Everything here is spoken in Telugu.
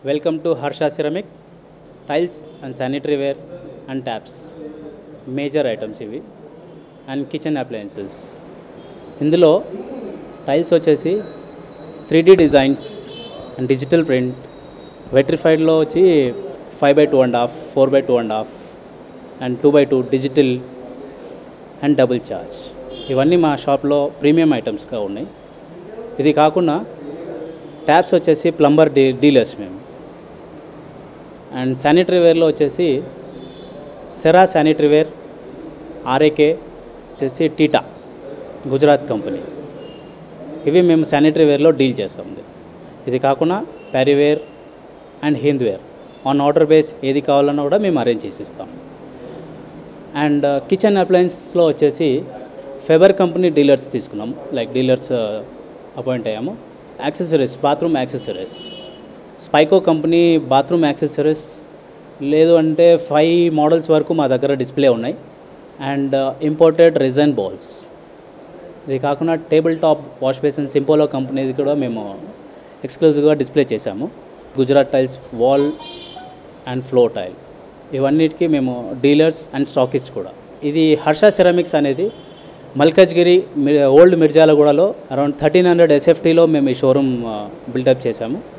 welcome to Harsha ceramic tiles and sanitary ware and taps major items ఇవి అండ్ కిచెన్ అప్లయన్సెస్ ఇందులో టైల్స్ వచ్చేసి three D designs and digital print వెట్రిఫైడ్లో వచ్చి five by two and half four by two and half and two by two digital and double charge ఇవన్నీ మా షాప్లో ప్రీమియం ఐటమ్స్గా ఉన్నాయి ఇది కాకుండా ట్యాప్స్ వచ్చేసి ప్లంబర్ డీ డీలర్స్ మేము అండ్ శానిటరీ వేర్లో వచ్చేసి సెరా శానిటరీ వేర్ ఆర్ఏకే వచ్చేసి టీటా గుజరాత్ కంపెనీ ఇవి మేము శానిటరీ వేర్లో డీల్ చేస్తాం ఇది కాకుండా Parryware and Hindware on order base ఏది కావాలన్నా కూడా మేము అరేంజ్ చేసి ఇస్తాం అండ్ కిచెన్ అప్లయన్సెస్లో వచ్చేసి ఫెబర్ కంపెనీ డీలర్స్ తీసుకున్నాం లైక్ డీలర్స్ అపాయింట్ అయ్యాము యాక్సెసరీస్ బాత్రూమ్ యాక్సెసరీస్ స్పైకో కంపెనీ బాత్రూమ్ యాక్సెసరీస్ లేదు అంటే ఫైవ్ మోడల్స్ వరకు మా దగ్గర డిస్ప్లే ఉన్నాయి అండ్ ఇంపోర్టెడ్ రిజన్ బౌల్స్ ఇది కాకుండా table top wash basin Simpolo కంపెనీది కూడా మేము ఎక్స్క్లూజివ్గా డిస్ప్లే చేశాము Gujarat tiles wall and floor tile ఇవన్నిటికీ మేము డీలర్స్ అండ్ స్టాకిస్ట్ కూడా ఇది హర్ష సెరామిక్స్ అనేది మల్కజ్గిరి మి- ఓల్డ్ మిర్జాలగూడలో అరౌండ్ థర్టీన్ హండ్రెడ్ ఎస్ఎఫ్టీలో మేము ఈ షోరూమ్ బిల్డప్ చేశాము